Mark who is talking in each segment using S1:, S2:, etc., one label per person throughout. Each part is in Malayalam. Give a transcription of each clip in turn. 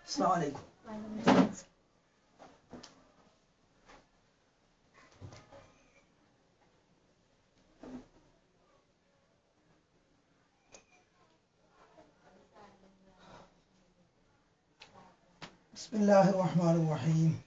S1: അസ്സലാമു അലൈക്കും بسم الله الرحمن الرحيم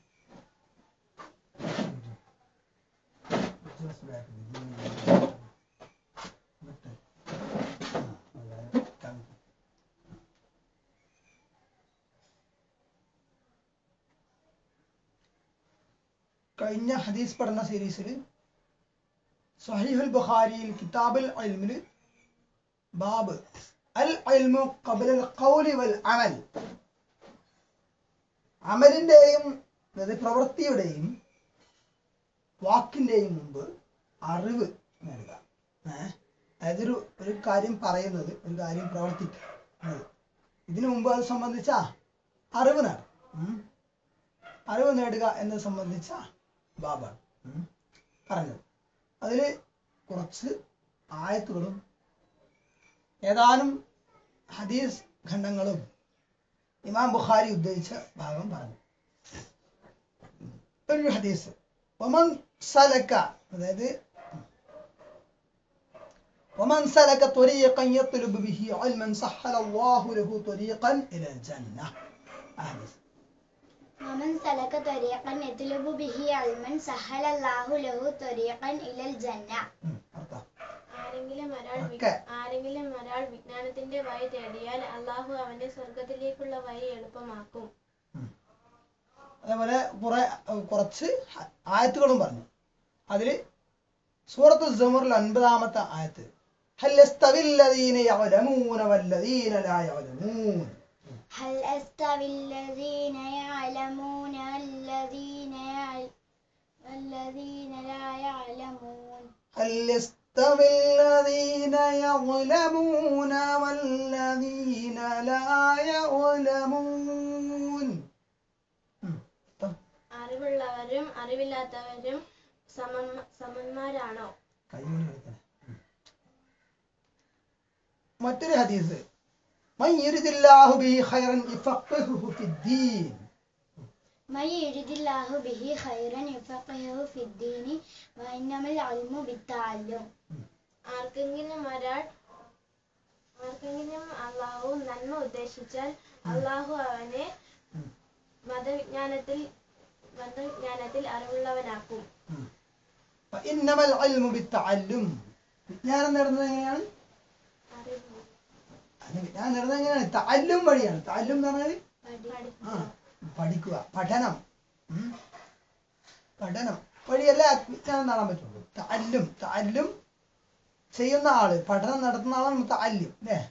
S1: കഴിഞ്ഞ ഹദീസ് പഠന സീരീസിൽ സഹീഹുൽ ബുഖാരിയിൽ കിതാബുൽ ഇൽമിൽ ബാബ് അൽ ഇൽമു ഖബല അൽ ഖൗലി വൽ അമൽ അമലിന്റെയും അതായത് പ്രവൃത്തിയുടെയും വാക്കിന്റെയും മുമ്പ് അറിവ് നേടുക ഏഹ് അതായത് ഒരു ഒരു കാര്യം പറയുന്നത് ഒരു കാര്യം പ്രവർത്തിക്കുക എന്നത്. ഇതിനു മുമ്പ് അത് സംബന്ധിച്ച അറിവ് നേടും ഉം. അറിവ് നേടുക എന്നത് സംബന്ധിച്ച ബാബാണ് ഉം. പറഞ്ഞത് അതിൽ കുറച്ച് ആയത്തുകളും ഏതാനും ഹദീസ് ഖണ്ഡങ്ങളും ഇമാം ബുഖാരി ഉദ്ധരിച്ച ഭാഗം പറഞ്ഞു ഒരു ഹദീസ് ഒമൻ സലക്ക അതായത് ومن سلك طريقا يطلب به علما سهل الله له طريقا إلى الجنة أحاديث
S2: ومن سلك طريقا يطلب به علما سهل الله له طريقا إلى الجنة
S1: ഉം, അർത്ഥം.
S3: ആരെങ്കിലും ഒരാൾ വി-
S1: ഒക്കെ.
S3: ആരെങ്കിലും ഒരാൾ വിജ്ഞാനത്തിന്റെ വഴി തേടിയാൽ അള്ളാഹു അവന്റെ സ്വർഗത്തിലേക്കുള്ള വഴി എളുപ്പമാക്കും
S1: അതേപോലെ കുറെ കുറച്ച് ഹ- ആയത്തുകളും പറഞ്ഞു അതിൽ സൂറത്ത് സമുറിൽ അൻപതാമത്തെ ആയത്ത് هل يستوي الذين يعلمون والذين لا يعلمون
S2: هل أستوي الذين يعلمون والذين يعل- والذين لا يعلمون
S1: هل يستوي الذين يظلمون والذين لا يظلمون ഉം. ഇപ്പം
S3: അറിവുള്ളവരും അറിവില്ലാത്തവരും സമം സമന്മാരാണോ
S1: കൈകൊണ്ട് കളിക്കണേ. ഉം. മറ്റൊരു ഹദീസ് من يرد الله به خيرا يفقهه في الدين
S2: من يريد الله به خيرا يفقهه في الدين وإنما العلم بالتعلم
S3: ആർക്കെങ്കിലും ഒരാൾ ആർക്കെങ്കിലും അള്ളാഹു നന്മ ഉദ്ദേശിച്ചാൽ അള്ളാഹു അവനെ
S1: ഉം.
S3: മതവിജ്ഞാനത്തിൽ മതവിജ്ഞാനത്തിൽ അറിവുള്ളവനാക്കും
S1: فإنما العلم بالتعلم വിജ്ഞാനം നേടുന്നത് എങ്ങനെയാണ്
S3: അറിവ്
S1: അത് വിജ്ഞാനം നേടുന്നത് എങ്ങനെയാണ് തല്ലും വഴിയാണ് തല്ലും എന്ന് പറഞ്ഞാൽ
S3: പഠി-
S1: ആ പഠിക്കുക പഠനം ഉം. പഠനം വഴിയല്ല വിജ്ഞാനം നേടാൻ പറ്റുള്ളൂ തല്ലും തല്ലും ചെയ്യുന്ന ആള് പഠനം നടത്തുന്ന ആളാണ് തല്ലും അല്ലേ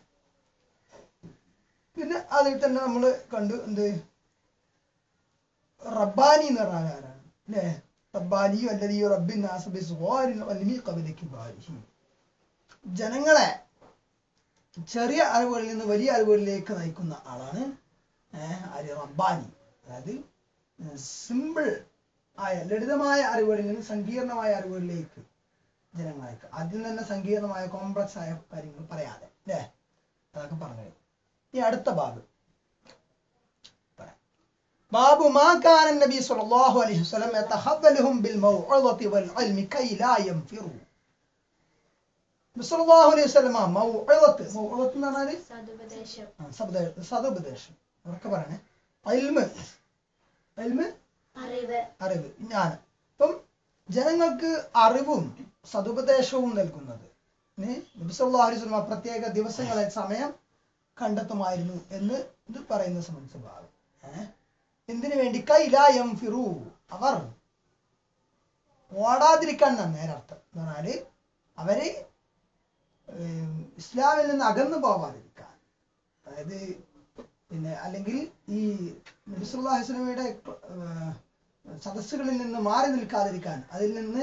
S1: പിന്നെ അതിൽ തന്നെ നമ്മൾ കണ്ടു എന്ത് റബ്ബാനി എന്ന് പറഞ്ഞാൽ ആരാണ് അല്ലേ റബ്ബാനി അല്ലതീ റബ്ബിൻ നാസ് ബിസ്ഗാരിൻ വൽമി ഖബല കിബാരിഹി. ജനങ്ങളെ ചെറിയ അറിവുകളിൽ നിന്ന് വലിയ അറിവുകളിലേക്ക് നയിക്കുന്ന ആളാണ് ഏഹ് ആര് റബ്ബാനി അതായത് സിമ്പിൾ ആയ ലളിതമായ അറിവുകളിൽ നിന്ന് സങ്കീർണമായ അറിവുകളിലേക്ക് ജനങ്ങളേക്ക് അതിൽ തന്നെ സങ്കീർണമായ കോംപ്ലക്സ് ആയ കാര്യങ്ങൾ പറയാതെ അല്ലേ അതൊക്കെ പറഞ്ഞു കഴിഞ്ഞു. ഇനി അടുത്ത ബാബ് പറയാം. ബാബു മാ കാന നബി സല്ലല്ലാഹു അലൈഹി വസല്ലം യതഹവ്വലുഹും ബിൽ മൗഇദത്തി വൽ ഇൽമി കൈ ലാ യൻഫിറു നബി സല്ലല്ലാഹു അലൈഹി വസല്ലം മൗഇദത്ത് മൗഇദത്ത് എന്ന് പറഞ്ഞാൽ
S3: സതുപദേശം
S1: ആ, സതുപദേ- സതുപദേശം അവർക്ക് പറയണേ അൽമ് അൽമ്
S2: അറിവ്
S1: അറിവ് ജ്ഞാനം അപ്പം ജനങ്ങൾക്ക് അറിവും സതുപദേശവും നൽകുന്നത് ന് നബി സല്ലല്ലാഹു അലൈഹി വസല്ലം പ്രത്യേക ദിവസങ്ങളെ സമയം കണ്ടെത്തുമായിരുന്നു എന്ന് ഇത് പറയുന്ന സംബന്ധിച്ച ഭാഗം ഏഹ് എന്തിനു വേണ്ടി കൈലായം ഫിറു അവർ ഓടാതിരിക്കാൻ എന്നാണ് നേരർത്ഥം എന്ന് പറഞ്ഞാല് അവര് ഏം, ഇസ്ലാമിൽ നിന്ന് അകന്നു പോവാതിരിക്കാൻ അതായത് പിന്നെ അല്ലെങ്കിൽ ഈ നബിസുല്ലാഹി സ്വലമയുടെ സദസ്സുകളിൽ നിന്ന് മാറി നിൽക്കാതിരിക്കാൻ അതിൽ നിന്ന്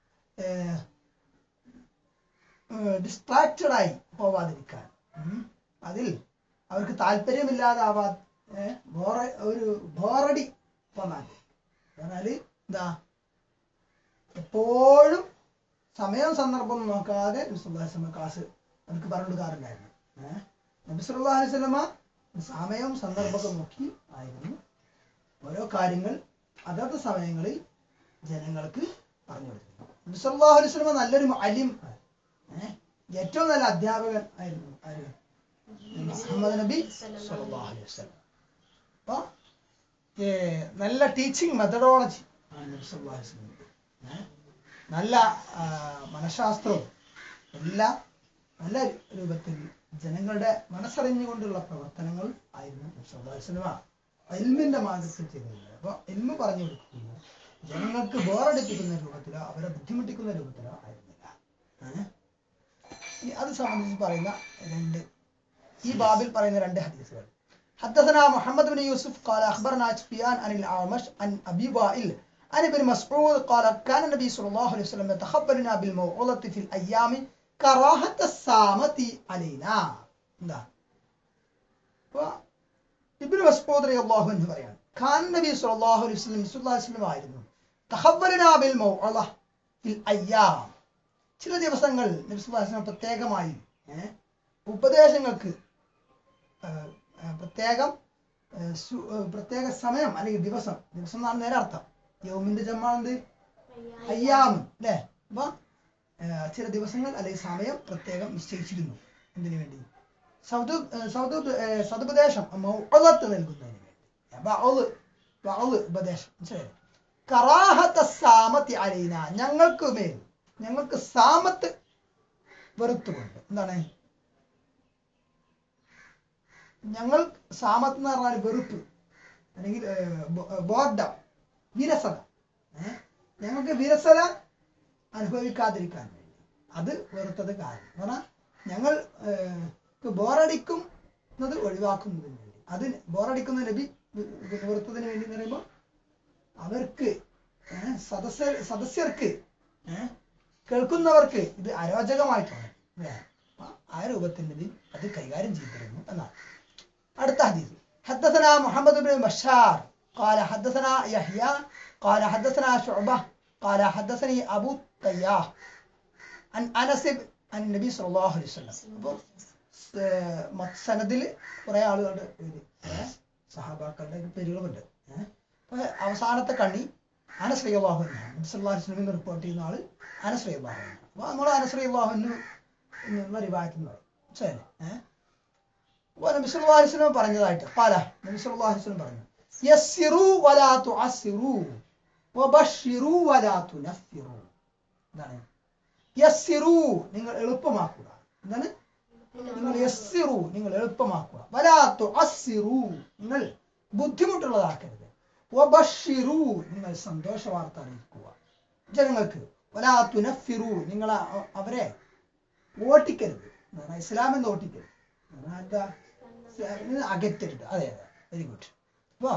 S1: ഡിസ്ട്രാക്റ്റഡ് ആയി പോവാതിരിക്കാൻ ഉം. അതിൽ അവർക്ക് താല്പര്യമില്ലാതാവാ ഏഹ്, ബോറ ഒരു ബോറടി വന്നാൽ പറഞ്ഞാല് എന്താ എപ്പോഴും സമയം സന്ദർഭം നോക്കാതെ നബിസുല്ലാഹി സ്വലമ ക്ലാസ് അവർക്ക് പറഞ്ഞു കൊടുക്കാറുണ്ടായിരുന്നു ഏഹ് നബിസുല്ലാഹി സ്വലമ സമയവും സന്ദർഭമൊക്കെ നോക്കി ആയിരുന്നു ഓരോ കാര്യങ്ങൾ അതത് സമയങ്ങളിൽ ജനങ്ങൾക്ക് പറഞ്ഞു കൊടുത്തിരുന്നു നബി സല്ലല്ലാഹു അലൈഹി വസല്ലം നല്ലൊരു അലിം ഏഹ് ഏറ്റവും നല്ല അധ്യാപകൻ ആയിരുന്നു ആര് മുഹമ്മദ് നബി സല്ലല്ലാഹു അലൈഹി വസല്ലം അപ്പൊ ഏ, നല്ല ടീച്ചിങ് മെത്തഡോളജി ആണ് നബി സല്ലല്ലാഹു അലൈഹി വസല്ലം ഏഹ് നല്ല ആ, മനഃശാസ്ത്രവും എല്ലാം നല്ല രൂപത്തിൽ ജനങ്ങളുടെ മനസ്സറിഞ്ഞുകൊണ്ടുള്ള പ്രവർത്തനങ്ങൾ ആയിരുന്നു നബി സല്ലല്ലാഹു അലൈഹി വസല്ലം എൽമിന്റെ മാർഗത്തിൽ ചെയ്തിരുന്നത് അപ്പൊ എൽമ് പറഞ്ഞു കൊടുക്കുന്നത് ജനങ്ങൾക്ക് ബോറടിപ്പിക്കുന്ന രൂപത്തിലോ അവരെ ബുദ്ധിമുട്ടിക്കുന്ന രൂപത്തിലോ ആയിരുന്നില്ല ഏഹ്? ഇനി അത് സംബന്ധിച്ച് പറയുന്ന രണ്ട് ഈ ബാബിൽ പറയുന്ന രണ്ട് ഹദീസുകൾ حدثنا محمد بن يوسف قال اخبرنا سفيان عن الاعمش عن ابي وائل عن ابن مسعود قال كان النبي صلى الله عليه وسلم يتخبرنا بالموعظه في الايام كراهه السامه علينا എന്താ അപ്പൊ ഇബ്നു മസ്ഊദ് റളിയല്ലാഹു അൻഹു പറയാണ് ഖാൻ നബി സല്ലല്ലാഹു അലൈഹി വസല്ലം സ്വല്ലല്ലാഹു അലൈഹി വസല്ലം ആയിരുന്നു തഖബ്ബലനാ ബിൽ മൗഅള ഫിൽ അയ്യാം ചില ദിവസങ്ങൾ നബി സല്ലല്ലാഹു അലൈഹി വസല്ലം പ്രത്യേകമായി ഏഹ്, ഉപദേശങ്ങൾക്ക് ഏഹ്, ഏഹ്, പ്രത്യേകം ഏഹ്, സു- ഏഹ്, പ്രത്യേക സമയം അല്ലെങ്കിൽ ദിവസം ദിവസം എന്നാണ് നേരെ അർത്ഥം യൗമിന്റെ ജമ്മാണെന്ത് അയ്യാം അല്ലേ അപ്പൊ ഏഹ്, ചില ദിവസങ്ങൾ അല്ലെങ്കിൽ സമയം പ്രത്യേകം നിശ്ചയിച്ചിരുന്നു എന്തിനു വേണ്ടി സൗദു ഏഹ്, സൗദു ഏഹ്, സതുപദേശം മൗഅളത്ത് നൽകുന്നതിന് വേണ്ടി ബഅള് ബഅള് ഉപദേശം മനസ്സിലായോ കറാഹത്ത സാമത്തി അലീന ഞങ്ങൾക്ക് മേൽ ഞങ്ങൾക്ക് സാമത്ത് വെറുത്തുകൊണ്ട് എന്താണ് ഞങ്ങൾ സാമത്ത് എന്ന് പറഞ്ഞാൽ വെറുപ്പ് അല്ലെങ്കിൽ ബോർഡം വിരസത ഏ? ഞങ്ങൾക്ക് വിരസത അനുഭവിക്കാതിരിക്കാൻ വേണ്ടി അത് വെറുത്തത് കാരണം എന്ന് പറഞ്ഞാൽ ഞങ്ങൾ ഏഹ്, ബോറടിക്കുന്നത് ഒഴിവാക്കുന്നതിന് വേണ്ടി അതിന് ബോറടിക്കുന്ന നബി പിന്നെ വെറുത്തതിന് വേണ്ടി എന്ന് പറയുമ്പോൾ അവർക്ക് ഏഹ്, സദസ്യ സദസ്യർക്ക് ഏഹ്, കേൾക്കുന്നവർക്ക് ഇത് അരോചകമായിട്ടാണ് അല്ലേ? അപ്പൊ ആ രൂപത്തിൽ നബി അത് കൈകാര്യം ചെയ്തിരുന്നു എന്നാണ് അടുത്ത ഹദീസ് حدثنا محمد بن بشار قال حدثنا يحيى قال حدثنا شعبة قال حدثني أبو طياح عن أنس بن- عن النبي صلى الله عليه وسلم അപ്പോൾ സനദിൽ കുറെ ആളുകളുടെ പേര് ഏഹ്, സഹാബാക്കളുടെ പേരുകളുമുണ്ട് ഏഹ്. അപ്പൊ അവസാനത്തെ കണ്ണി അനശ്രീ അള്ളാഹുവിനാണ് റിപ്പോർട്ട് ചെയ്യുന്ന ആള് അനശ്രീ അള്ളാഹുവിനാണ് അപ്പൊ നമ്മൾ അനശ്രീ അള്ളാഹുവിന് എന്നുള്ള റിവായത്തിന് പറയും ശരി ഏഹ് അപ്പൊ നബി സല്ലല്ലാഹു അലൈഹി വസല്ലം പറഞ്ഞതായിട്ട് പല നബി സല്ലല്ലാഹു അലൈഹി വസല്ലം പറഞ്ഞു യസ്സിറു വലാ തുഅസ്സിറു വബശ്ശിറു വലാ തുനഫിറു എന്താണ് യസ്സിറു നിങ്ങൾ എളുപ്പമാക്കുക എന്താണ് നിങ്ങൾ യസ്സിറു നിങ്ങൾ എളുപ്പമാക്കുക വലാ തുഅസ്സിറു നിങ്ങൾ ബുദ്ധിമുട്ടുള്ളതാക്കരുത് വബശ്ശിറു നിങ്ങൾ സന്തോഷ വാർത്ത അറിയിക്കുക ജനങ്ങൾക്ക് വലാ തുനഫിറു നിങ്ങൾ അ- അവരെ ഓട്ടിക്കരുത് എന്ന് പറഞ്ഞാൽ ഇസ്ലാമെന്ന് ഓട്ടിക്കരുത് എന്ന് പറഞ്ഞാൽ എന്താ ഇസ്ലാമിൽ നിന്ന് അകറ്റരുത് അതെ അതെ വെരി ഗുഡ് അപ്പൊ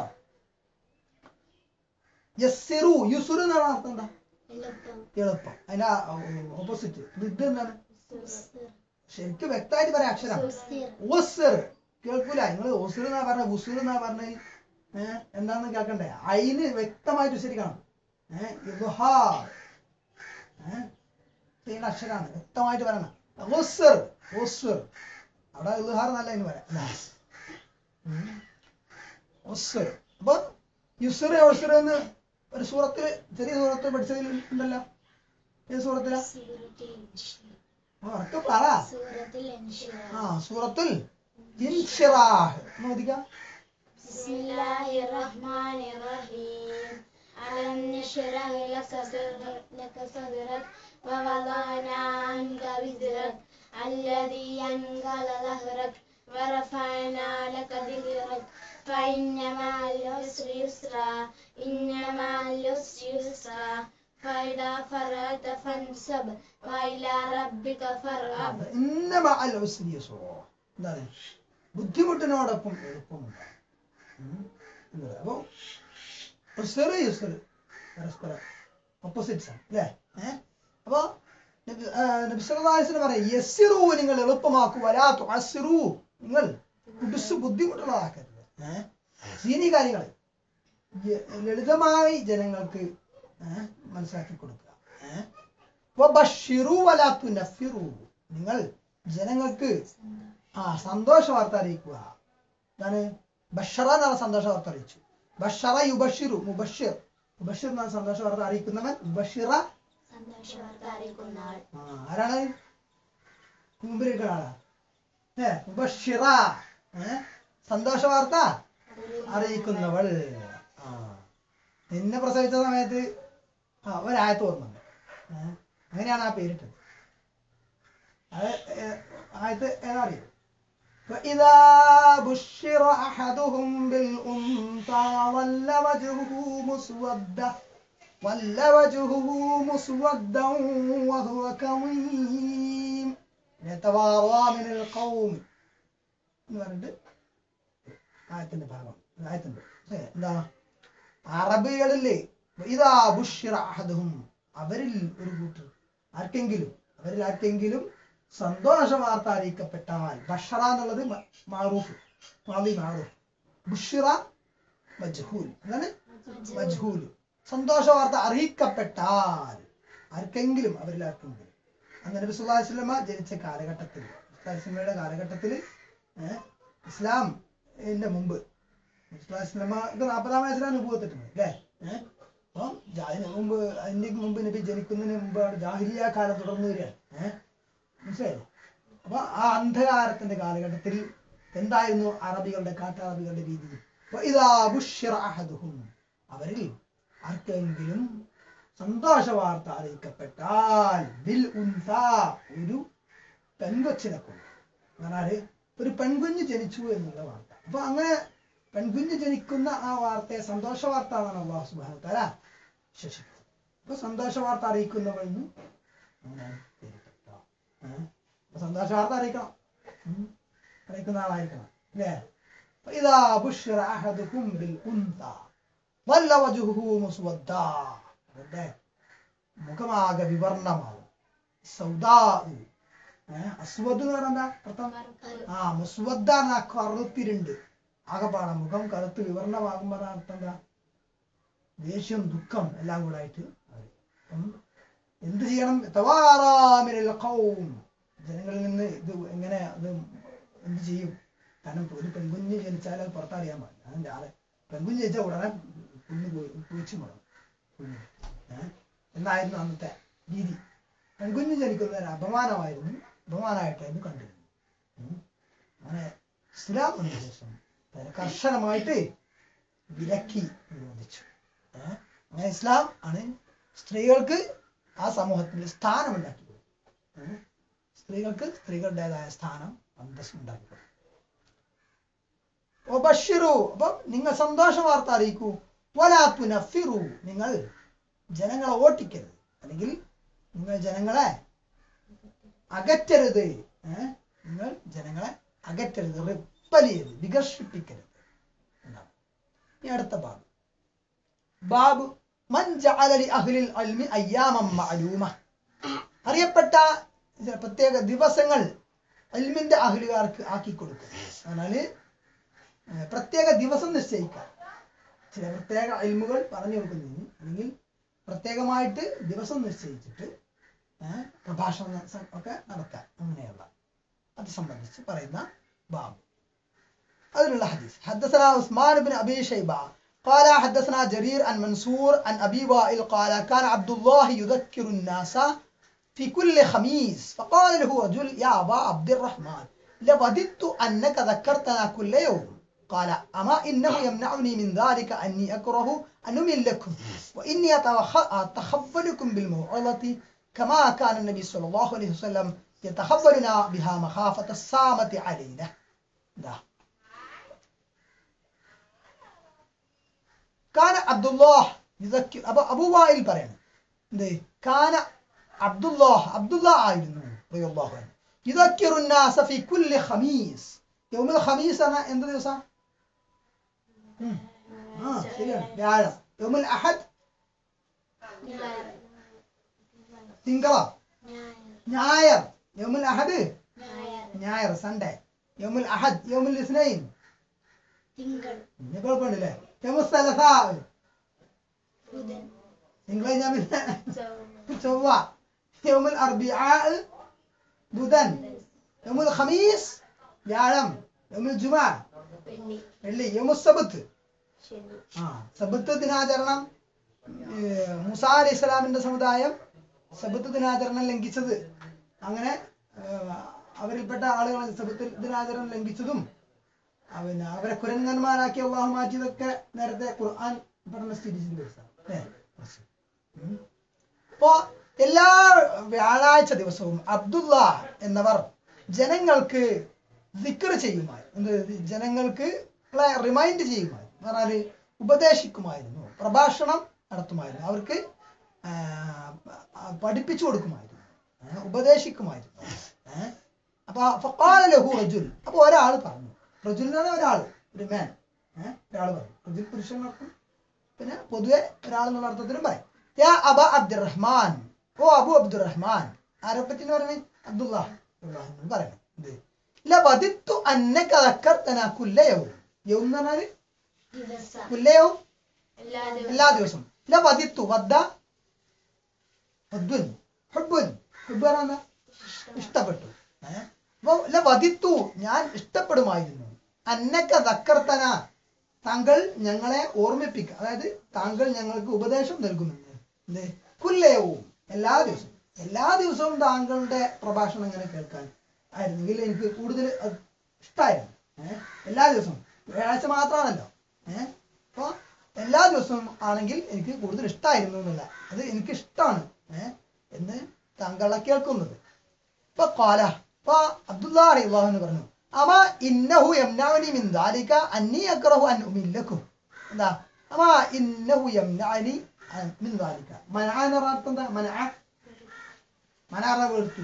S1: യസ്സിറു യുസുറു എന്നാണ് അർത്ഥം എന്താ
S2: എളുപ്പം
S1: എളുപ്പം അതിന്റെ ഓപ്പോസിറ്റ് ഇത് എന്താണ്
S2: ഉസ്ർ,
S1: ശരിക്കും വ്യക്തമായിട്ട് പറയാം അക്ഷരം
S2: ഉസ്ർ,
S1: ഓസർ കേൾക്കൂല നിങ്ങൾ ഓസർ എന്നാ പറഞ്ഞ ഉസുർ എന്നാ പറഞ്ഞ ഏഹ് എന്താന്ന് കേൾക്കണ്ടേ അയിന് വ്യക്തമായിട്ട് ഉച്ചരിക്കണം ഏഹ് ഇദ്ഹാർ ഏഹ് ചെയ്യുന്ന അക്ഷരാണ് വ്യക്തമായിട്ട് പറയണം ഓസർ ഓസർ അവിടെ ഇദ്ഹാർ എന്നല്ല അതിന് പറയാം അല്ലേ? ഉം. ഓസർ അപ്പൊ യുസർ ഓസർ എന്ന് ഒരു സൂറത്തിൽ ചെറിയ സൂറത്തിൽ പഠിച്ചതിൽ ഉണ്ടല്ലോ ഏത് സൂറത്തിലാ
S2: സൂറത്തുൽ ഇൻഷിറാ.
S1: ഉറക്കെ പറ
S2: സൂറത്തുൽ ഇൻഷിറാ.
S1: ആ സൂറത്തുൽ ഇൻഷിറാഹ് ഒന്ന് ഓദിക്കാം
S2: ബിസ്മില്ലാഹിർ റഹ്മാനിർ റഹീം അലം നശ്റഹ് ലക സദ്റക് ലക സദ്റക് വവളഅനാ അൻക വിസ്റക് الذي أنقل ظهرك ورفعنا لك ذكرك فإن مع العسر يسرا إن مع العسر يسرا فإذا فرغت فانصب وإلى ربك فارغب
S1: ഇന്ന മഅൽ ഉസ്രി യുസ്റ. എന്താണ് ബുദ്ധിമുട്ടിനോടൊപ്പം എളുപ്പമുണ്ട് ഉം. എന്നത്. അപ്പൊ ഉസ്റ് യുസ്റ് പരസ്പരം ഓപ്പോസിറ്റ്സ് ആണ് അല്ലേ ഏഹ് അപ്പൊ നബി ആ, നബി സല്ലല്ലാഹു അലൈഹി വസല്ലം പറയും യസ്സിറു നിങ്ങൾ എളുപ്പമാക്കൂ വലാ തുഅസ്സിറു നിങ്ങൾ കുടുസ് ബുദ്ധിമുട്ടുള്ളതാക്കരുത് ഏഹ് ദീനി കാര്യങ്ങൾ ലളിതമായി ജനങ്ങൾക്ക് ഏഹ് മനസ്സിലാക്കി കൊടുക്കുക ഏഹ് വബശ്ശിറു വലാ തുനഫിറു നിങ്ങൾ ജനങ്ങൾക്ക് ആ സന്തോഷ വാർത്ത അറിയിക്കുക എന്താണ് ബഷറ എന്നാണ് സന്തോഷ വാർത്ത അറിയിച്ചു ബഷറ യുബഷിറു മുബഷിർ മുബഷിർ എന്നാണ് സന്തോഷ വാർത്ത അറിയിക്കുന്നവൻ മുബഷിറ
S2: സന്തോഷവാർത്ത അറിയിക്കുന്ന ആൾ
S1: ആ, ആരാണ് മുമ്പിലിരിക്കുന്ന ആളാ ഏ മുബഷിറ ഏ സന്തോഷ വാർത്ത അറിയിക്കുന്നവൾ ആ നിന്നെ പ്രസവിച്ച സമയത്ത് ആ ഒരായത്ത് ഓർമ്മയുണ്ട് ഏ അങ്ങനെയാണ് ആ പേരിട്ടത് അത് ഏ, ആയത്ത് ഏതാ അറിയോ وإذا بشر أحدهم بالأنثى ظل وجهه مسودا ظل وجهه مسودا وهو كظيم يتوارى من القوم എന്ന് പറഞ്ഞിട്ട് ആയത്തിന്റെ ഭാഗം ആയത്തുണ്ട് ഏ, എന്താ അറബികളില് ഇതാ ബുഷിറ അഹദുഹും അവരിൽ ഒരു കൂട്ടർ ആർക്കെങ്കിലും അവരിൽ ആർക്കെങ്കിലും സന്തോഷ വാർത്ത അറിയിക്കപ്പെട്ടാൽ ബഷറ എന്നുള്ളത് മ- മാറൂഫ് മാവി മാറൂഫ് ബുഷിറ മജ്ഹൂൽ എന്താണ് മജ്ഹൂൽ സന്തോഷ വാർത്ത അറിയിക്കപ്പെട്ടാൽ ആർക്കെങ്കിലും അവരിൽ ആർക്കെങ്കിലും അന്ന് നബി സുല്ലാ വസ്ലമ ജനിച്ച കാലഘട്ടത്തിൽ വസ്ലമയുടെ കാലഘട്ടത്തിൽ ഏഹ്, ഇസ്ലാം ന്റെ മുമ്പ് ഇസ്ലാമക്ക് നാൽപ്പതാം വയസ്സിലാണ് നുപൂവത്തിട്ടുണ്ട് അല്ലേ ഏഹ് അപ്പം ജാ- അതിന് മുമ്പ് അതിന്റെ മുമ്പ് നബി ജനിക്കുന്നതിന് മുമ്പ് അവിടെ ജാഹിലിയ കാലം തുടർന്നു വരികയാണ് ഏഹ് മനസ്സിലായില്ലേ അപ്പൊ ആ അന്ധകാരത്തിന്റെ കാലഘട്ടത്തിൽ എന്തായിരുന്നു അറബികളുടെ കാട്ടറബികളുടെ രീതി അപ്പൊ ഇതാ ബുഷിറ അഹദുഹും അവരിൽ ആർക്കെങ്കിലും സന്തോഷ വാർത്ത അറിയിക്കപ്പെട്ടാൽ ബിൽ ഉൻസ ഒരു പെൺകൊച്ചിനെ കൊണ്ട് പറഞ്ഞാല് ഒരു പെൺകുഞ്ഞ് ജനിച്ചു എന്നുള്ള വാർത്ത അപ്പൊ അങ്ങനെ പെൺകുഞ്ഞ് ജനിക്കുന്ന ആ വാർത്തയെ സന്തോഷ വാർത്ത എന്നാണ് അള്ളാഹു സുബാന തല വിശേഷിക്കുന്നത് അപ്പൊ സന്തോഷ വാർത്ത അറിയിക്കുന്നവെന്ന് അങ്ങനെ പേരിട്ട ഏഹ് അപ്പൊ സന്തോഷ വാർത്ത അറിയിക്കണം ഉം. അറിയിക്കുന്ന ആളായിരിക്കണം അല്ലേ അപ്പൊ ഇതാ ബുഷിറ അഹദുഹും ബിൽ ഉൻസ വല്ല വജുഹു മുസ്വദ്ദാ അവരുടെ മുഖമാകെ വിവർണമാവും സൗദാ ഏഹ് അസ്വദ് എന്ന് പറഞ്ഞാൽ എന്താ അർത്ഥം ആ മുസ്വദ്ദ എന്ന കറുത്തിരുണ്ട് ആകെപ്പാടെ മുഖം കറുത്ത് വിവരണമാകുമ്പോ അതാണ് അർത്ഥം എന്താ ദേഷ്യം ദുഃഖം എല്ലാം കൂടെ ആയിട്ട് വരും. അപ്പം എന്ത് ചെയ്യണം തവാറാമിനൽ ഖൗം ജനങ്ങളിൽ നിന്ന് ഇത് എങ്ങനെ അത് എന്ത് ചെയ്യും കാരണം ഒരു പെൺകുഞ്ഞ് ജനിച്ചാൽ അത് പുറത്തറിയാൻ പാടില്ല അതിന്റെ ആളെ പെൺകുഞ്ഞ് ജനിച്ചാൽ ഉടനെ കുഞ്ഞ് പോയി പൂച്ചു മുടങ്ങും കുഞ്ഞ് ഏഹ് എന്നായിരുന്നു അന്നത്തെ രീതി പെൺകുഞ്ഞ് ജനിക്കുന്ന ഒരു അപമാനമായിരുന്നു അപമാനമായിട്ടായിരുന്നു കണ്ടിരുന്നത് ഉം. അങ്ങനെ ഇസ്ലാം വന്ന ശേഷം അതിനെ കർശനമായിട്ട് വിലക്കി നിരോധിച്ചു ഏഹ് അങ്ങനെ ഇസ്ലാം ആണ് സ്ത്രീകൾക്ക് ആ സമൂഹത്തിൽ സ്ഥാനം ഉണ്ടാക്കി കൊടുത്തു. ഏഹ് സ്ത്രീകൾക്ക് സ്ത്രീകളുടേതായ സ്ഥാനം അന്തസ് ഉണ്ടാക്കി കൊടുത്തു. ഒബഷിറു അപ്പം നിങ്ങൾ സന്തോഷ വാർത്ത അറിയിക്കൂ വലാത്തു നഫിറു നിങ്ങൾ ജനങ്ങളെ ഓട്ടിക്കരുത് അല്ലെങ്കിൽ നിങ്ങൾ ജനങ്ങളെ അകറ്റരുത് ഏഹ് നിങ്ങൾ ജനങ്ങളെ അകറ്റരുത് റിപ്പൽ ചെയ്യരുത് വികർഷിപ്പിക്കരുത് എന്നാണ് ഇനി അടുത്ത ബാബ് ബാബ് മൻ ജഅല ലി അഹ്ലിൽ അൽമി അയ്യാമം മഅലൂമ അറിയപ്പെട്ട ചില പ്രത്യേക ദിവസങ്ങൾ അൽമിന്റെ അഹ്ലുകാർക്ക് ആക്കി കൊടുക്കും എന്നാല് ഏഹ് പ്രത്യേക ദിവസം നിശ്ചയിക്കാം ചില പ്രത്യേക അൽമുകൾ പറഞ്ഞു കൊടുക്കുന്നതിന് അല്ലെങ്കിൽ പ്രത്യേകമായിട്ട് ദിവസം നിശ്ചയിച്ചിട്ട് ഏഹ് പ്രഭാഷണം സ- ഒക്കെ നടത്താം അങ്ങനെയുള്ള അത് സംബന്ധിച്ച് പറയുന്ന ബാബ് അതിലുള്ള ഹദീസ് حدثنا عثمان بن ابي شيبه قال حدثنا جرير عن منصور عن ابي وائل قال كان عبد الله يذكر الناس في كل خميس فقال له رجل يا ابا عبد الرحمن لوددت انك ذكرتنا كل يوم قال اما انه يمنعني من ذلك اني اكره ان امل لكم واني أتوخ- اتخفلكم بالموعظه كما كان النبي صلى الله عليه وسلم يتخفلنا بها مخافه السامه علينا ده. കാന അബ്ദുല്ലാഹ് യുദക്കിർ അപ്പൊ അബൂ വായിൽ പറയാണ് എന്ത് കാന അബ്ദുല്ലാഹ് അബ്ദുല്ലാ ആയിരുന്നു റളിയല്ലാഹു അൻഹു യുദക്കിറു الناس في كل خميس യൗമുൽ ഖമീസ് എന്ന എന്ത് ദിവസം ഉം. ആ ശരിയാണ് വ്യാഴം യൗമുൽ അഹദ് തിങ്കള ഞായർ യൗമുൽ അഹദ് ഞായർ സൺഡേ യൗമുൽ അഹദ് യൗമുൽ ഇസ്നൈൻ
S2: തിങ്കൾ
S1: ഇനി കുഴപ്പമുണ്ടല്ലേ യൗമുൽ സലസാ
S2: ബുധൻ
S1: തിങ്കളാഴ്ച ഞാൻ പിന്നെ ചൊവ്വ യൗമുൽ അർബിആ ബുധൻ യൗമുൽ ഖമീസ് വ്യാഴം യൗമുൽ ജുമാ
S3: വെള്ളി
S1: വെള്ളി യമുസബത്ത്
S3: ശനി
S1: ആ സബത്ത് ദിനാചരണം ഏർ മൂസാ അലൈഹി ഇസ്ലാമിന്റെ സമുദായം സബത്ത് ദിനാചരണം ലംഘിച്ചത് അങ്ങനെ ഏർ അവരിൽപ്പെട്ട ആളുകൾ സബത്ത് ദിനാചരണം ലംഘിച്ചതും ആ, പിന്നെ അവരെ കുരങ്ങന്മാരാക്കി അള്ളാഹു മാറ്റിയതൊക്കെ നേരത്തെ ഖുർആൻ പഠന സ്ഥിതിച്ചിട്ട് ദിവസമാണ് അല്ലേ ഉം. അപ്പോ എല്ലാ വ്യാഴാഴ്ച ദിവസവും അബ്ദുള്ള എന്നവർ ജനങ്ങൾക്ക് ദിക്ർ ചെയ്യുമായി എന്ത് ജനങ്ങൾക്ക് റിമൈൻഡ് ചെയ്യുമായി എന്ന് പറഞ്ഞാല് ഉപദേശിക്കുമായിരുന്നു പ്രഭാഷണം നടത്തുമായിരുന്നു അവർക്ക് ആ, ആ, പഠിപ്പിച്ചു കൊടുക്കുമായിരുന്നു ഏ, ഉപദേശിക്കുമായിരുന്നു ഏഹ് അപ്പൊ ഫഖാല ലഹു റജുൽ അപ്പൊ ഒരാൾ പറഞ്ഞു റജുൽ എന്ന് പറഞ്ഞാൽ ഒരാൾ ഒരു മാൻ ഏഹ് ഒരാൾ പറഞ്ഞു റജുൽ പുരുഷനർത്ഥം പിന്നെ പൊതുവെ ഒരാൾ എന്നുള്ള അർത്ഥത്തിലും പറയും യാ അബ അബ്ദുറഹ്മാൻ ഓ അബു അബ്ദുറഹ്മാൻ ആരെ പറ്റി എന്ന് പറയുന്നത് അബ്ദുള്ള എന്ന് പറയുന്നത് എന്ത് ലബദിത്തു അന്നക ദക്കർതന കുല്ല യൗം യൗം എന്ന് പറഞ്ഞാല്
S2: ദിവസം
S1: കുല്ല യൗം
S3: എല്ലാ ദിവസവും
S1: എല്ലാ ദിവസവും ലബദിത്തു വദ്ദ വദ്ദുൻ ഹുബ്ബുൻ ഹുബ്ബ് പറഞ്ഞാൽ എന്താ? ഇഷ്ടപ്പെട്ടു ഏഹ് അപ്പൊ ലബദിത്തു ഞാൻ ഇഷ്ടപ്പെടുമായിരുന്നു അന്നക്ക ദക്കർത്തന താങ്കൾ ഞങ്ങളെ ഓർമ്മിപ്പിക്കുക അതായത് താങ്കൾ ഞങ്ങൾക്ക് ഉപദേശം നൽകുന്നുണ്ട് എന്ത് കുല്ലയവും എല്ലാ ദിവസവും എല്ലാ ദിവസവും താങ്കളുടെ പ്രഭാഷണം ഇങ്ങനെ കേൾക്കാൻ ആയിരുന്നെങ്കിൽ എനിക്ക് കൂടുതൽ അത് ഇഷ്ടമായിരുന്നു ഏഹ് എല്ലാ ദിവസവും വ്യാഴാഴ്ച മാത്രമാണല്ലോ ഏഹ് അപ്പൊ എല്ലാ ദിവസവും ആണെങ്കിൽ എനിക്ക് കൂടുതൽ ഇഷ്ടമായിരുന്നു എന്നല്ല അത് എനിക്ക് ഇഷ്ടമാണ് ഏഹ് എന്ന് താങ്കളെ കേൾക്കുന്നത് ഇപ്പൊ കാല ഇപ്പൊ അബ്ദുള്ള അള്ളാഹുന്ന് പറഞ്ഞു അമ ഇന്നഹു യംനഉനി മിൻ ദാലിക അന്നി അക്റഹു അൻ ഉമില്ലക്കും എന്താ അമ ഇന്നഹു യംനഅനി അൻ- മിൻ ദാലിക മനഅ എന്ന് പറഞ്ഞ അർത്ഥം എന്താ മനഅ മനഅ വെറുത്തു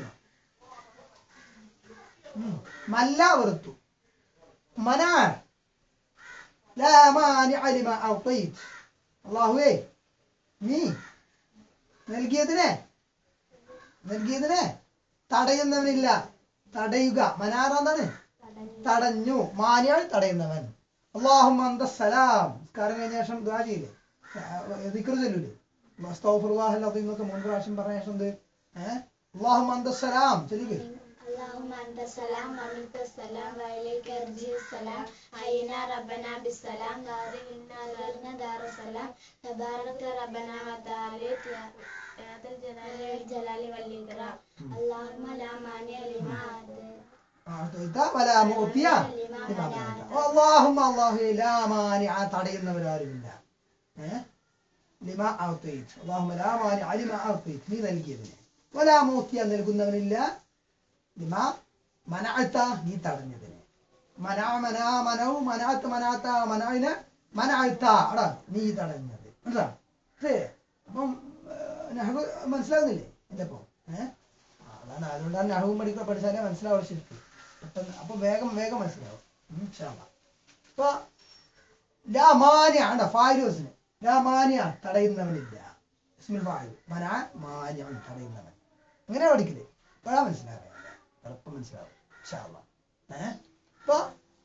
S1: ഉം. മല്ല വെറുത്തു മനഅ ലാ മാനിഅ ലിമാ അഅതൈത് അല്ലാഹുവേ നീ നൽകിയതിനെ നൽകിയതിനെ തടയുന്നവനില്ല തടയുക മനാറ എന്താണ് തടഞ്ഞു മാനിയാൾ തടയുന്നവൻ അള്ളാഹും സലാം നിസ്കാരം കഴിഞ്ഞ ശേഷം ദുആ ചെയ്യില്ലേ ദിക്ർ ചൊല്ലൂലേ അസ്തഗ്ഫിറുല്ലാഹൽ അദീം എന്നൊക്കെ മൂന്ന് പ്രാവശ്യം പറഞ്ഞ ശേഷം എന്ത് ഏഹ് അള്ളാഹും സലാം ചൊല്ലിക്കേ
S2: اللهم أنت السلام ومنك السلام وإليك يرجع السلام حينا ربنا بالسلام دارنا دارنا دار السلام تبارك ربنا وتعالى
S3: يا ذا الجلال
S2: الجلال والإكرام اللهم لا مانع لما أعطيت
S1: أعطيت ولا مؤتي لما منعت اللهم الله لا مانع തടയുന്നവരാരുമില്ല ഏഹ് ലിമാ അഅതൈത് اللهم لا مانع لما أعطيت നീ നൽകിയതിനെ ولا മൂത്തിയ നൽകുന്നവനില്ല ലിമാ മനഅത്ത നീ തടഞ്ഞതിനെ മനാ മനാ മനൗ മനാത്ത മനാത്ത മനായിന് മനഅത്ത അടാ നീ തടഞ്ഞത് എന്താ അപ്പം നഹവ് മനസ്സിലാകുന്നില്ലേ എന്റെ ഇപ്പം ഏഹ് അതാണ് അതുകൊണ്ടാണ് നഹവും പഠിക്കുക പഠിച്ചാലേ മനസ്സിലാവുള്ളൂ ശരിക്കും പെട്ടെന്ന് അപ്പൊ വേഗം വേഗം മനസ്സിലാവും ഉം, ഇൻഷാ അല്ലാ. അപ്പൊ ലാമാനിയാണ് ഫാരിയോസിന് ലാമാനിയ തടയുന്നവനില്ല ഇസ്മുൽ ഫാഇൽ മനാ മാനിയാണ് തടയുന്നവൻ അങ്ങനെ പഠിക്കില്ലേ ഇപ്പോഴാ മനസ്സിലാവുക എളുപ്പം മനസ്സിലാവും ഇൻഷാ അല്ലാ. ഏഹ് അപ്പൊ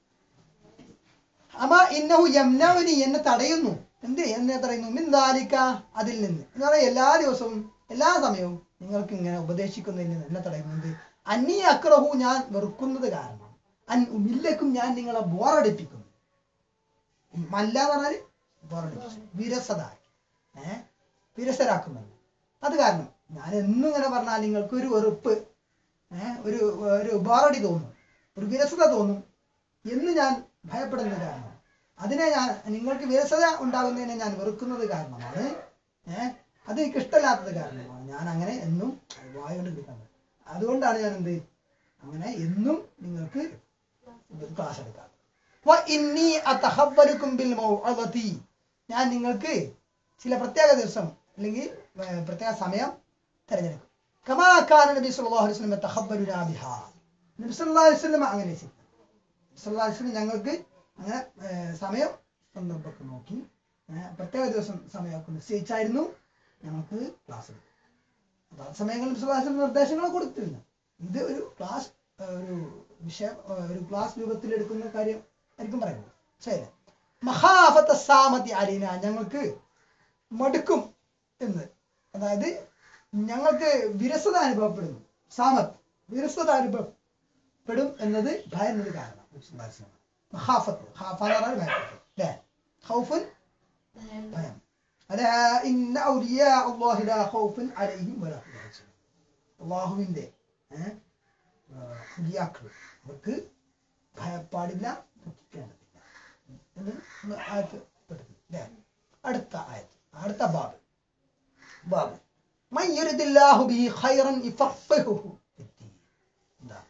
S1: അമ ഇന്നഹു യംനഉനി എന്നെ തടയുന്നു എന്ത് എന്നെ തടയുന്നു മിൻ ദാലിക അതിൽ നിന്ന് എന്ന് പറയാൻ എല്ലാ ദിവസവും എല്ലാ സമയവും നിങ്ങൾക്ക് ഇങ്ങനെ ഉപദേശിക്കുന്നതിൽ നിന്ന് എന്നെ തടയുന്നത് അന്നി അക്രഹു ഞാൻ വെറുക്കുന്നത് കാരണം അൻ ഉമില്ലക്കും ഞാൻ നിങ്ങളെ ബോറടിപ്പിക്കുന്നു മല്ല എന്ന് പറഞ്ഞാല് ബോറടിപ്പിച്ചു വിരസതാക്കി ഏഹ് വിരസരാക്കുമെന്ന് അത് കാരണം ഞാൻ എന്നും ഇങ്ങനെ പറഞ്ഞാൽ നിങ്ങൾക്ക് ഒരു വെറുപ്പ് ഏഹ് ഒരു ഒരു ബോറടി തോന്നും ഒരു വിരസത തോന്നും എന്ന് ഞാൻ ഭയപ്പെടുന്നത് കാരണം അതിനെ ഞാൻ നിങ്ങൾക്ക് വിരസത ഉണ്ടാകുന്നതിനെ ഞാൻ വെറുക്കുന്നത് കാരണമാണ് ഏഹ് അത് എനിക്ക് ഇഷ്ടമില്ലാത്തത് കാരണമാണ് ഞാൻ അങ്ങനെ എന്നും വായുകൊണ്ട് എടുക്കുന്നത് അതുകൊണ്ടാണ് ഞാൻ എന്ത് അങ്ങനെ എന്നും നിങ്ങൾക്ക് ക്ലാസ് എടുക്കാറ് വ ഇന്നി അതഹവ്വലുക്കും ബിൽ മൗഅദതി ഞാൻ നിങ്ങൾക്ക് ചില പ്രത്യേക ദിവസം അല്ലെങ്കിൽ ഏർ, പ്രത്യേക സമയം തിരഞ്ഞെടുക്കും കമാ കാന നബി സല്ലല്ലാഹു അലൈഹി വസല്ലം തഹവ്വലുനാ ബിഹാ നബി സല്ലല്ലാഹു അലൈഹി വസല്ലം അങ്ങനെ ചെയ്തു സല്ലല്ലാഹു അലൈഹി വസല്ലം ഞങ്ങൾക്ക് അങ്ങനെ ഏർ, സമയം സന്ദർഭമൊക്കെ നോക്കി ഏർ, പ്രത്യേക ദിവസം സമയമൊക്കെ നിശ്ചയിച്ചായിരുന്നു ഞങ്ങൾക്ക് ക്ലാസ് എടുക്കും അപ്പൊ ആ സമയങ്ങളിൽ വിശ്വാസം നിർദ്ദേശങ്ങൾ കൊടുത്തിരുന്നു ഇത് ഒരു ക്ലാസ് ഏർ, ഒരു വിഷയം ഏർ, ഒരു ക്ലാസ് രൂപത്തിൽ എടുക്കുന്ന കാര്യം ആയിരിക്കും പറയുന്നത് ശരി മഹാഫത്ത സാമതി അലീന ഞങ്ങൾക്ക് മടുക്കും എന്ന് അതായത് ഞങ്ങൾക്ക് വിരസത അനുഭവപ്പെടുന്നു സാമത്ത് വിരസത അനുഭവപ്പെടും എന്നത് ഭയന്നത് കാരണം വിശ്വാസം മഹാഫത്ത് ഖാഫ എന്ന് പറഞ്ഞാൽ ഭയപ്പെട്ടു അല്ലേ ഖൗഫുൻ
S2: ഭയം
S1: ഭയം അലാ ഇന്ന ഔലിയാ അല്ലാഹി ലാ ഖൗഫുൻ അലൈഹിം വലാ ഹും യഹ്സനൂൻ അല്ലാഹുവിന്റെ ഏഹ്, ആ, ഔലിയാക്കൾ അവർക്ക് ഭയപ്പാടില്ല ദുഃഖിക്കേണ്ടതില്ല എന്ന് ഒന്ന് ആയത്ത് പെടുത്തി അല്ലേ അടുത്ത ആയത്ത് അടുത്ത ബാബ് ബാബ് മൻ യുരിദില്ലാഹു ബിഹി ഖൈറൻ യുഫഖിഹുഹു ഫിദ്ദീൻ എന്താ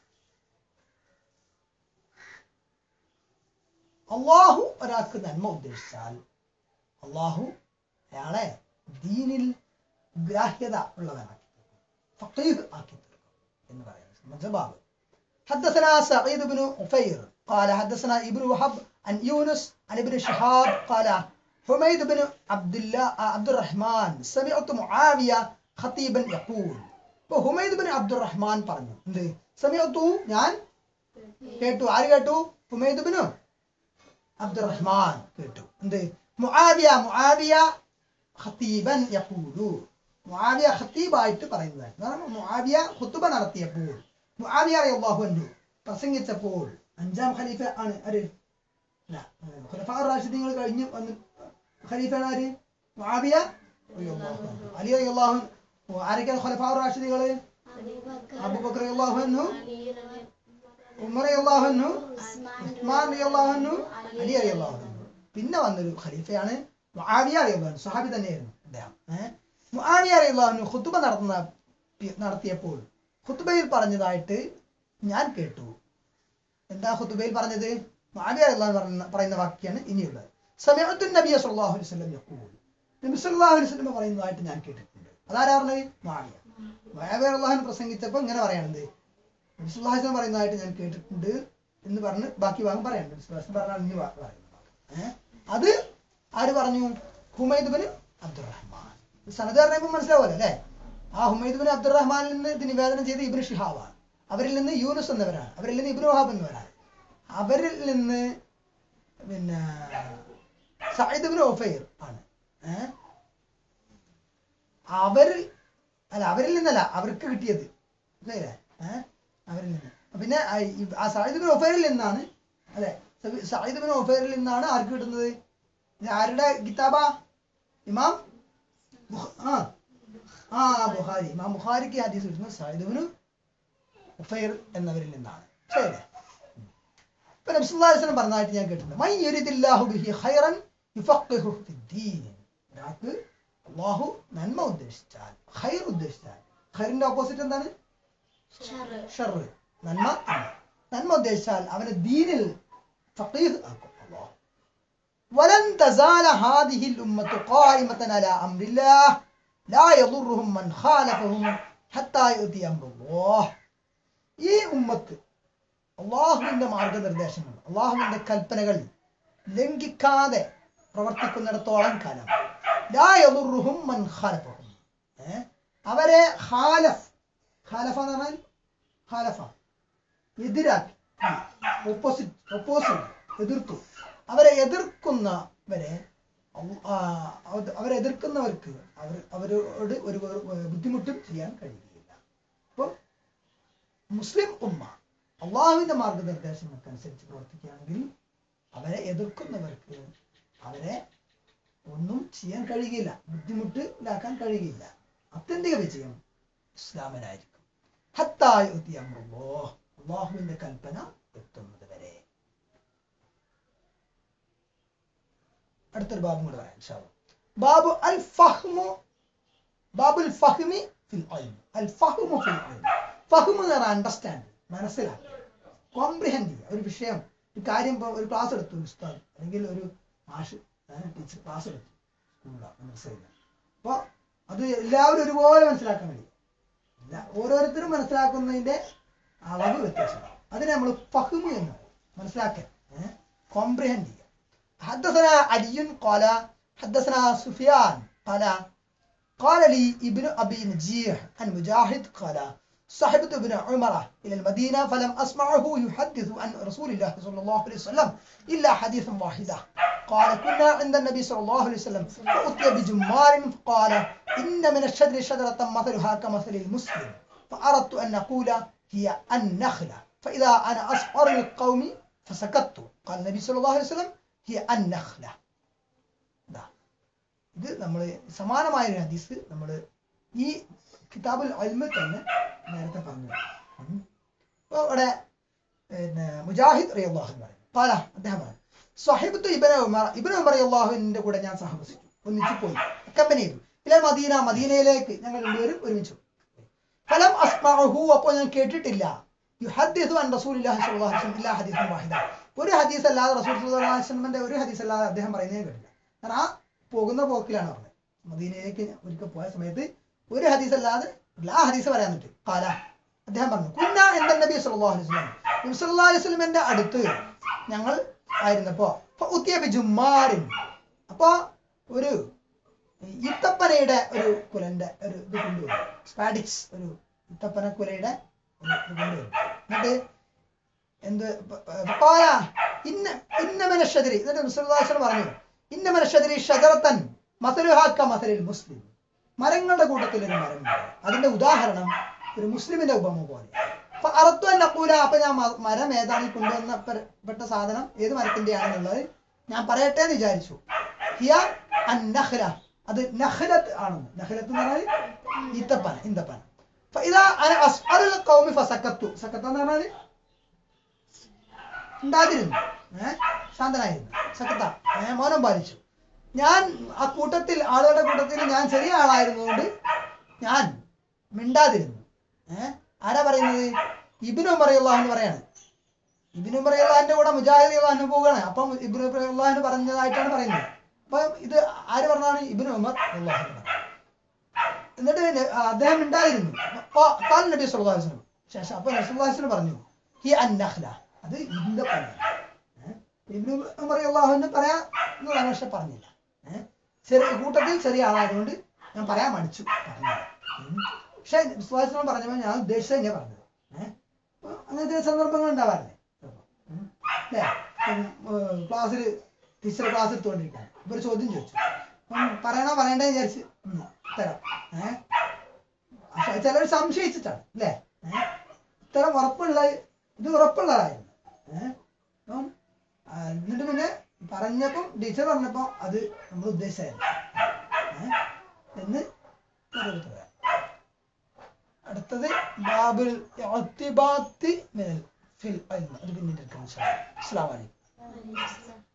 S1: അള്ളാഹു ഒരാൾക്ക് നന്മ ഉദ്ദേശിച്ചാൽ അള്ളാഹു അയാളെ ദീനിൽ ഗ്രാഹ്യത ഉള്ളവനാക്കി തീർക്കും ഫഖീഹ് ആക്കി തീർക്കും എന്ന് പറയുന്നത് ജവാബ് حدثنا سعيد بن عفير قال حدثنا ابن وهب عن يونس عن ابن شهاب قال حميد بن عبد الله عبد الرحمن سمعت معاوية خطيبا يقول അപ്പോൾ ഹുമൈദ് ബിൻ അബ്ദുറഹ്മാൻ പറഞ്ഞു എന്ത് സമയത്തു ഞാൻ കേട്ടു ആര് കേട്ടു ഹുമൈദ് ബിനു അബ്ദുറഹ്മാൻ കേട്ടു എന്ത് മുആവിയ മുആവിയ ഖത്തീബൻ യഖൂലു മുആവിയ ഖത്തീബായിട്ട് പറയുന്നതാണ് കാരണം മുആവിയ ഖുതുബ നടത്തിയപ്പോൾ മുആവിയ റളിയല്ലാഹു അൻഹു പ്രസംഗിച്ചപ്പോൾ അഞ്ചാം ഖലീഫ ആണ് ആര് അല്ല ഖുലഫാ റാഷിദീങ്ങൾ കഴിഞ്ഞ് വന്ന് ഖലീഫയാണ് ആര് മുആവിയ റളിയല്ലാഹു അൻഹു അലി റളിയല്ലാഹു അൻഹു ആരൊക്കെയാണ് ഖുലഫാ റാഷിദീകൾ അബൂബക്കർ റളിയല്ലാഹു അൻഹു ഉമർ റളിയല്ലാഹു അൻഹു ഉസ്മാൻ റളിയല്ലാഹു അൻഹു അലി റളിയല്ലാഹു അൻഹു പിന്നെ വന്നൊരു ഖലീഫയാണ് മുആവിയ റളിയല്ലാഹു അൻഹു സഹാബി തന്നെയായിരുന്നു അദ്ദേഹം ഏഹ് മുആവിയ റളിയല്ലാഹു അൻഹു ഖുതുബ നടത്തുന്ന നടത്തിയപ്പോൾ ഖുതുബയിൽ പറഞ്ഞതായിട്ട് ഞാൻ കേട്ടു എന്താ ഖുതുബയിൽ പറഞ്ഞത് മുആവിയ റളിയല്ലാഹു അൻഹു പറയുന്ന പറയുന്ന വാക്യാണ് ഇനിയുള്ളത് സമയത്തു നബിയ സല്ലല്ലാഹു അലൈഹി വസല്ലം യഖൂൽ നബി സല്ലല്ലാഹു അലൈഹി വസല്ലം പറയുന്നതായിട്ട് ഞാൻ കേട്ടിട്ടുണ്ട് അതാരാ പറഞ്ഞത് മുആവിയ മുആവിയ റളിയല്ലാഹു അൻഹു പ്രസംഗിച്ചപ്പോൾ ഇങ്ങനെ പറയണത് നബി സല്ലല്ലാഹു അലൈഹി വസല്ലം പറയുന്നതായിട്ട് ഞാൻ കേട്ടിട്ടുണ്ട് എന്ന് പറഞ്ഞ് ബാക്കി ഭാഗം പറയാനുണ്ട് നബി സല്ലല്ലാഹു അലൈഹി വസല്ലം പറഞ്ഞാൽ ഇനി വാ- പറയുന്നത് ഏഹ് അത് ആര് പറഞ്ഞു ഹുമൈദ് ബിൻ അബ്ദുറഹ്മാൻ സനത് പറയുമ്പോൾ മനസ്സിലാവുമല്ലോ അല്ലേ ആ ഹുമൈദ് ബിൻ അബ്ദുറഹ്മാനിൽ നിന്ന് ഇത് നിവേദനം ചെയ്ത് ഇബ്നു ഷിഹാബാണ് അവരിൽ നിന്ന് യൂനുസ് എന്നവരാണ് അവരിൽ നിന്ന് ഇബ്നു വഹാബ് എന്നവരാണ് അവരിൽ നിന്ന് പിന്നെ സയ്യിദ് ബിൻ ഒഫൈർ ആണ് ഏഹ് അവർ അല്ല അവരിൽ നിന്നല്ല അവർക്ക് കിട്ടിയത് മനസ്സിലായില്ലേ ഏഹ് അവരിൽ നിന്ന് പിന്നെ ആ ഈ- ആ സയ്യിദ് ബിൻ ഒഫൈറിൽ നിന്നാണ് അല്ലെ സയ്യിദ് ബിൻ ഒഫൈറിൽ നിന്നാണ് ആർക്ക് കിട്ടുന്നത് ഇത് ആരുടെ കിതാബ ഇമാം ബുഖ- ആ ആ ബുഖാരി ഇമാം ബുഖാരിക്ക് ഹദീസ് കിട്ടുന്നത് സയ്യിദ് ബിൻ ഉഫൈർ എന്നവരിൽ നിന്നാണ് ശരിയല്ലേ ഇപ്പൊ നബി സല്ലല്ലാഹു അലൈഹി വസല്ലം പറഞ്ഞതായിട്ട് ഞാൻ കേട്ടിട്ടുണ്ട് മൻ യുരിദില്ലാഹു ബിഹി ഖൈറൻ യുഫഖിഹു ഫിദ്ദീൻ ഒരാൾക്ക് അല്ലാഹു നന്മ ഉദ്ദേശിച്ചാൽ ഖൈർ ഉദ്ദേശിച്ചാൽ ഖൈറിന്റെ ഓപ്പോസിറ്റ് എന്താണ് ഷർറ് നന്മ തിന്മ. നന്മ ഉദ്ദേശിച്ചാൽ അവനെ ദീനിൽ ഫഖീഹ് ആക്കും അല്ലാഹു ولن تزال هذه الأمة قائمة على أمر الله لا يضرهم من خالفهم حتى يؤتي أمر الله ഈ ഉമ്മത്ത് അള്ളാഹുവിന്റെ മാർഗനിർദ്ദേശങ്ങൾ അള്ളാഹുവിന്റെ കൽപ്പനകൾ ലംഘിക്കാതെ പ്രവർത്തിക്കുന്നിടത്തോളം കാലം ലാ യദുർറുഹും മൻ ഖാലഫഹും ഏ? അവരെ ഖാലഫ് ഖാലഫ എന്ന് പറഞ്ഞാൽ ഖാലഫ എതിരാക്കി ഓപ്പോസിറ്റ് ഓപ്പോസിറ്റ് എതിർത്തു അവരെ എതിർക്കുന്നവരെ അവ്- ആ, അത് അവരെ എതിർക്കുന്നവർക്ക് അവർ അവരോട് ഒരു ഒരു ബുദ്ധിമുട്ടും ചെയ്യാൻ കഴിയുകയില്ല അപ്പം മുസ്ലിം ഉമ്മ അള്ളാഹുവിന്റെ മാർഗനിർദ്ദേശങ്ങൾക്കനുസരിച്ച് പ്രവർത്തിക്കുകയാണെങ്കിൽ അവരെ എതിർക്കുന്നവർക്ക് അവരെ ഒന്നും ചെയ്യാൻ കഴിയുകയില്ല ബുദ്ധിമുട്ട് ഉണ്ടാക്കാൻ കഴിയുകയില്ല അത്യന്തിക വിജയം ഇസ്ലാമിനായിരിക്കും ഹത്തായ അള്ളാഹുവിന്റെ കൽപ്പന എത്തുന്നത് വരെ അടുത്തൊരു ബാബും കൂടെ പറയാം ഇൻഷാ അല്ലാ. ബാബു അൽ ഫഹ്മു ബാബുൽ ഫഹ്മി ഫിൽ ഇൽം അൽ ഫഹ്മു ഫിൽ ഇൽം ഫഹ്മു എന്ന് പറഞ്ഞാൽ അണ്ടർസ്റ്റാൻഡ് മനസ്സിലാക്കുക കോംപ്രിഹെൻഡ് ചെയ്യുക ഒരു വിഷയം ഒരു കാര്യം ഇപ്പൊ ഒരു ക്ലാസ് എടുത്തു ഒരു ഉസ്താദ് അല്ലെങ്കിൽ ഒരു മാഷ് ടീച്ചർ ക്ലാസ് എടുത്തു സ്കൂളിലാണ് മദ്രസയില്ല അപ്പൊ അത് എല്ലാവരും ഒരുപോലെ മനസ്സിലാക്കാൻ കഴിയും ഇല്ല ഓരോരുത്തരും മനസ്സിലാക്കുന്നതിന്റെ അളവ് വ്യത്യാസമാണ് അതിനെ നമ്മൾ ഫഹ്മു എന്ന് പറയും മനസ്സിലാക്കാൻ കോംപ്രിഹെൻഡ് ചെയ്യുക حدثنا علي قال حدثنا سفيان قال قال لي ابن أبي نجيح عن مجاهد قال صحبت ابن عمر إلى المدينة فلم أسمعه يحدث عن رسول الله صلى الله عليه وسلم إلا حديثا واحدا قال كنا عند النبي صلى الله عليه وسلم فأتي بجمار فقال إن من الشجر شجرة مثلها كمثل المسلم فأردت أن أقول هي النخلة فإذا أنا أصغر القوم ഫസക്കത്തു ഖാല നബി സല്ലല്ലാഹു അലൈഹി വസല്ലം ഹിയ അന്നഖ്ല ദാ ഇത് നമ്മൾ സമാനമായ ഒരു ഹദീസ് നമ്മൾ ഈ കിതാബുൽ അൽമിൽ തന്നെ നേരത്തെ പറഞ്ഞു ഉം. അപ്പൊ ഇവിടെ പിന്നെ മുജാഹിദ് റളിയല്ലാഹു അൻഹു പറയും പാല അദ്ദേഹം പറയും സ്വഹിബത്തു ഇബ്നു ഉമർ ഇബ്നു ഉമർ റളിയല്ലാഹുവിന്റെ കൂടെ ഞാൻ സഹവസിച്ചു ഒന്നിച്ചു പോയി കമ്പനി ചെയ്തു ഇല്ല മദീന മദീനയിലേക്ക് ഞങ്ങൾ രണ്ടുപേരും ഒരുമിച്ചു ഫലം അസ്മഅഹു അപ്പോൾ ഞാൻ കേട്ടിട്ടില്ല യുഹദ്ദിസു അൻ റസൂലില്ലാഹി സ്വല്ലല്ലാഹു അലൈഹി വസല്ലം ഇല്ലാ ഹദീസൻ വാഹിദ ഒരു ഹദീസ് അല്ലാതെ റസൂൽ സ്വല്ലല്ലാഹു അലൈഹി വസല്ലമയുടെ ഒരു ഹദീസ് അല്ലാതെ അദ്ദേഹം പറയുന്നേ കേട്ടില്ല കാരണം ആ പോകുന്ന പോക്കിലാണ് പറഞ്ഞത് മദീനയിലേക്ക് ഒരിക്കൽ പോയ സമയത്ത് ഒരു ഹദീസ് അല്ലാതെ എല്ലാ ഹദീസ് പറയാൻ പറ്റും കാല അദ്ദേഹം പറഞ്ഞു കുന്ന എന്റെ നബി സല്ലല്ലാഹു അലൈഹി വസല്ലം നബി സല്ലല്ലാഹു അലൈഹി വസല്ലമന്റെ അടുത്ത് ഞങ്ങൾ ആയിരുന്നപ്പോ ഉത്തിയ ജുമ്മാറിൻ അപ്പോ ഒരു ഇത്തപ്പനയുടെ ഒരു കുലന്റെ ഒരു ഇത് കൊണ്ടുവരും സ്പാഡിക്സ് ഒരു ഇത്തപ്പന കുലയുടെ ഒരു ഇത് കൊണ്ടുവരും എന്നിട്ട് എന്ത് പ- പ- പായ ഇന്ന ഇന്ന മനഷതിരി എന്നിട്ട് മുസ്ലിം പറഞ്ഞു ഇന്ന മനഷതിരി ഷജറത്തൻ മസലുഹാക്ക മസലിൽ മുസ്ലിം മരങ്ങളുടെ കൂട്ടത്തിൽ ഒരു മരമുണ്ട് അതിന്റെ ഉദാഹരണം ഒരു മുസ്ലിമിന്റെ ഉപമ പോലെ അപ്പൊ അറത്തു നക്കൂല അപ്പൊ ഞാൻ മ- മരം ഏതാണ് ഈ കൊണ്ടുവന്ന പെ- പെട്ട സാധനം ഏത് മരത്തിന്റെയാണെന്നുള്ളത് ഞാൻ പറയട്ടെ എന്ന് വിചാരിച്ചു ഹിയ അൻ നഖ്ല അത് നഖലത്ത് ആണെന്ന് നഖലത്ത് എന്ന് പറഞ്ഞാൽ ഈത്തപ്പന ഇന്തപ്പന അപ്പൊ ഇതാ അന അസ്അലുൽ ഖൗമി ഫസക്കത്തു സക്കത്ത എന്ന് പറഞ്ഞാൽ ഉണ്ടാതിരുന്നു ഏഹ് ശാന്തനായിരുന്നു സക്കത്ത ഏഹ് മൗനം പാലിച്ചു ഞാൻ ആ കൂട്ടത്തിൽ ആളുകളുടെ കൂട്ടത്തിൽ ഞാൻ ചെറിയ ആളായിരുന്നുകൊണ്ട് ഞാൻ മിണ്ടാതിരുന്നു ഏഹ് ആരാ പറയുന്നത് ഇബിനു മറിയുള്ളാഹു പറയാണ് ഇബിനു മറിയുള്ളാഹിന്റെ കൂടെ മുജാഹിദ് അള്ളാഹു പോവുകയാണ് അപ്പം ഇബിനു മറിയുള്ളാഹിന് പറഞ്ഞതായിട്ടാണ് പറയുന്നത് അപ്പൊ ഇത് ആര് പറഞ്ഞാണ് ഇബിനു ഉമർ അള്ളാഹു എന്നിട്ട് പിന്നെ അദ്ദേഹം മിണ്ടാതിരുന്നു അപ്പൊ കാൽ നബി സല്ലല്ലാഹു അലൈഹി വസല്ലം ശേഷം അപ്പൊ നബി സല്ലല്ലാഹു അലൈഹി വസല്ലം പറഞ്ഞു ഹി അന്നഖ്ല അത് ഇതിന്റെ പണിയാണ് ഇബ്നു ഉമർ അള്ളാഹുവിന് പറയാ എന്നതാണ് പക്ഷെ പറഞ്ഞില്ല ഏഹ് ചെറിയ കൂട്ടത്തിൽ ചെറിയ ആളായതുകൊണ്ട് ഞാൻ പറയാൻ മടിച്ചു പറഞ്ഞില്ല ഉം. പക്ഷെ വിശ്വാസം പറഞ്ഞപ്പോൾ ഞാൻ ഉദ്ദേശിച്ചത് തന്നെ പറഞ്ഞത് ഏഹ് അപ്പൊ അങ്ങനത്തെ സന്ദർഭങ്ങൾ ഉണ്ടാവാറില്ലേ ചിലപ്പോ. ഉം. അല്ലേ ക്ലാസ്സിൽ ടീച്ചർ ക്ലാസ് എടുത്തുകൊണ്ടിരിക്കുകയാണ് ഇപ്പൊ ഒരു ചോദ്യം ചോദിച്ചു അപ്പം പറയണോ പറയണ്ടേ വിചാരിച്ച് ഉം, തരാം ഏഹ് പക്ഷെ ചിലർ സംശയിച്ചിട്ടാണ് അല്ലേ ഏഹ് ഇത്തരം ഉറപ്പുള്ള ഇത് ഉറപ്പുള്ളതായിരുന്നു ഏഹ് അപ്പം ആ, എന്നിട്ട് പിന്നെ പറഞ്ഞപ്പം ടീച്ചർ പറഞ്ഞപ്പോ അത് നമ്മൾ ഉദ്ദേശിച്ചായിരുന്നു ഏഹ് എന്ന് ഓരോരുത്തർ പറയാം. അടുത്തത് ബാബുൽ ഇഅ്തിബാത്തി മിനൽ ഫിൽ ഇൽമ്. അത് പിന്നീട് എടുക്കാം ഇൻഷാ അല്ലാ. അസ്സലാമു അലൈക്കും
S2: വലൈക്കും സലാം